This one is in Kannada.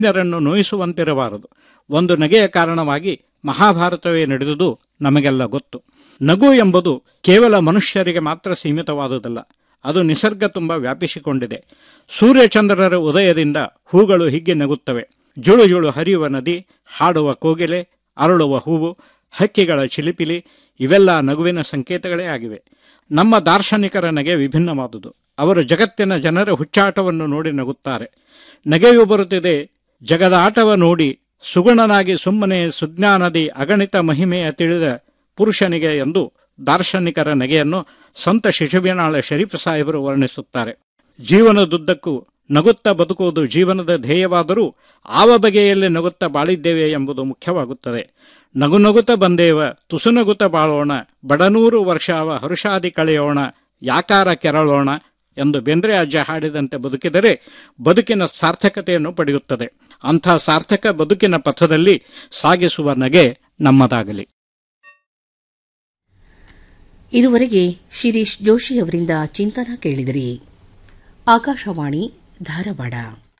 ಅನ್ಯರನ್ನು ನೋಯಿಸುವಂತಿರಬಾರದು ಒಂದು ನಗೆಯ ಕಾರಣವಾಗಿ ಮಹಾಭಾರತವೇ ನಡೆದುದು ನಮಗೆಲ್ಲ ಗೊತ್ತು ನಗು ಎಂಬುದು ಕೇವಲ ಮನುಷ್ಯರಿಗೆ ಮಾತ್ರ ಸೀಮಿತವಾದುದಲ್ಲ ಅದು ನಿಸರ್ಗ ತುಂಬ ವ್ಯಾಪಿಸಿಕೊಂಡಿದೆ ಸೂರ್ಯಚಂದ್ರರ ಉದಯದಿಂದ ಹೂಗಳು ಹಿಗ್ಗಿ ನಗುತ್ತವೆ ಜುಳು ಜುಳು ಹರಿಯುವ ನದಿ ಹಾಡುವ ಕೋಗಿಲೆ ಅರಳುವ ಹೂವು ಹಕ್ಕಿಗಳ ಚಿಲಿಪಿಲಿ ಇವೆಲ್ಲ ನಗುವಿನ ಸಂಕೇತಗಳೇ ಆಗಿವೆ ನಮ್ಮ ದಾರ್ಶನಿಕರ ನಗೆ ವಿಭಿನ್ನವಾದುದು ಅವರು ಜಗತ್ತಿನ ಜನರ ಹುಚ್ಚಾಟವನ್ನು ನೋಡಿ ನಗುತ್ತಾರೆ ನಗೆಯು ಬರುತ್ತಿದೆ ಜಗದ ಆಟವ ನೋಡಿ ಸುಗುಣನಾಗಿ ಸುಮ್ಮನೆ ಸುಜ್ಞಾನದಿ ಅಗಣಿತ ಮಹಿಮೆಯ ತಿಳಿದ ಪುರುಷನಿಗೆ ಎಂದು ದಾರ್ಶನಿಕರ ನಗೆಯನ್ನು ಸಂತ ಶಿಶುಬಿನಾಳ ಶರೀಫ್ ಸಾಹೇಬರು ವರ್ಣಿಸುತ್ತಾರೆ ಜೀವನದುದ್ದಕ್ಕೂ ನಗುತ್ತಾ ಬದುಕುವುದು ಜೀವನದ ಧ್ಯೇಯವಾದರೂ ಆವ ಬಗೆಯಲ್ಲಿ ನಗುತ್ತಾ ಬಾಳಿದ್ದೇವೆ ಎಂಬುದು ಮುಖ್ಯವಾಗುತ್ತದೆ ನಗು ನಗುತ್ತ ಬಂದೇವ ತುಸುನಗುತ್ತ ಬಾಳೋಣ ಬಡನೂರು ವರ್ಷಾವ ಹರುಷಾದಿ ಕಳೆಯೋಣ ಯಾಕಾರ ಕೆರಳೋಣ ಎಂದು ಬೆಂದ್ರೆ ಅಜ್ಜ ಹಾಡಿದಂತೆ ಬದುಕಿದರೆ ಬದುಕಿನ ಸಾರ್ಥಕತೆಯನ್ನು ಪಡೆಯುತ್ತದೆ ಅಂಥ ಸಾರ್ಥಕ ಬದುಕಿನ ಪಥದಲ್ಲಿ ಸಾಗಿಸುವ ನಗೆ ನಮ್ಮದಾಗಲಿ ಇದುವರೆಗೆ ಶಿರೀಶ್ ಜೋಶಿ ಅವರಿಂದ ಚಿಂತನ ಕೇಳಿದಿರಿ ಆಕಾಶವಾಣಿ ಧಾರವಾಡ